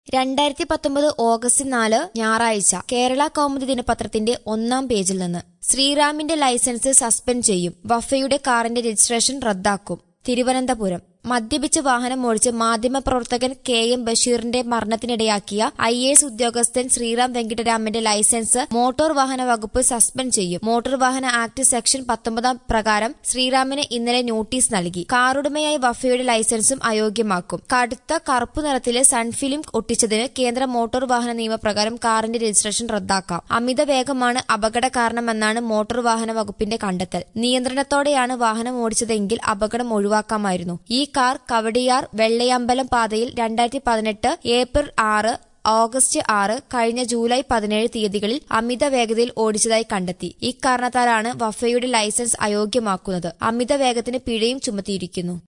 രണ്ടായിരത്തി പത്തൊമ്പത് ഓഗസ്റ്റ് നാല് ഞായറാഴ്ച കേരള കൗമുദി ദിനപത്രത്തിന്റെ ഒന്നാം പേജിൽ നിന്ന് ശ്രീറാമിന്റെ ലൈസൻസ് സസ്പെൻഡ് ചെയ്യും വഫയുടെ കാറിന്റെ രജിസ്ട്രേഷൻ റദ്ദാക്കും തിരുവനന്തപുരം മദ്യപിച്ച് വാഹനം ഓടിച്ച് മാധ്യമപ്രവർത്തകൻ കെ എം ബഷീറിന്റെ മരണത്തിനിടയാക്കിയ ഐ എ എസ് ഉദ്യോഗസ്ഥൻ ശ്രീറാം വെങ്കിട്ടരാമന്റെ ലൈസൻസ് മോട്ടോർ വാഹന വകുപ്പ് സസ്പെൻഡ് ചെയ്യും മോട്ടോർ വാഹന ആക്ട് സെക്ഷൻ പത്തൊമ്പതാം പ്രകാരം ശ്രീറാമിന് ഇന്നലെ നോട്ടീസ് നൽകി കാറുടമയായി വഫയുടെ ലൈസൻസും അയോഗ്യമാക്കും കടുത്ത കറുപ്പു നിറത്തിലെ സൺഫിലിം ഒട്ടിച്ചതിന് കേന്ദ്ര മോട്ടോർ വാഹന നിയമപ്രകാരം കാറിന്റെ രജിസ്ട്രേഷൻ റദ്ദാക്കാം അമിത വേഗമാണ് അപകട കാരണമെന്നാണ് മോട്ടോർ വാഹന വകുപ്പിന്റെ കണ്ടെത്തൽ നിയന്ത്രണത്തോടെയാണ് വാഹനം ഓടിച്ചതെങ്കിൽ അപകടം ഒഴിവാക്കാമായിരുന്നു ഈ കാർ കവടിയാർ വെള്ളയമ്പലം പാതയിൽ രണ്ടായിരത്തി പതിനെട്ട് ഏപ്രിൽ ആറ് ഓഗസ്റ്റ് ആറ് കഴിഞ്ഞ ജൂലൈ പതിനേഴ് തീയതികളിൽ അമിത വേഗതയിൽ ഓടിച്ചതായി കണ്ടെത്തി ഇക്കാരണത്താലാണ് വഫയുടെ ലൈസൻസ് അയോഗ്യമാക്കുന്നത് അമിത വേഗത്തിന് പിഴയും ചുമത്തിയിരിക്കുന്നു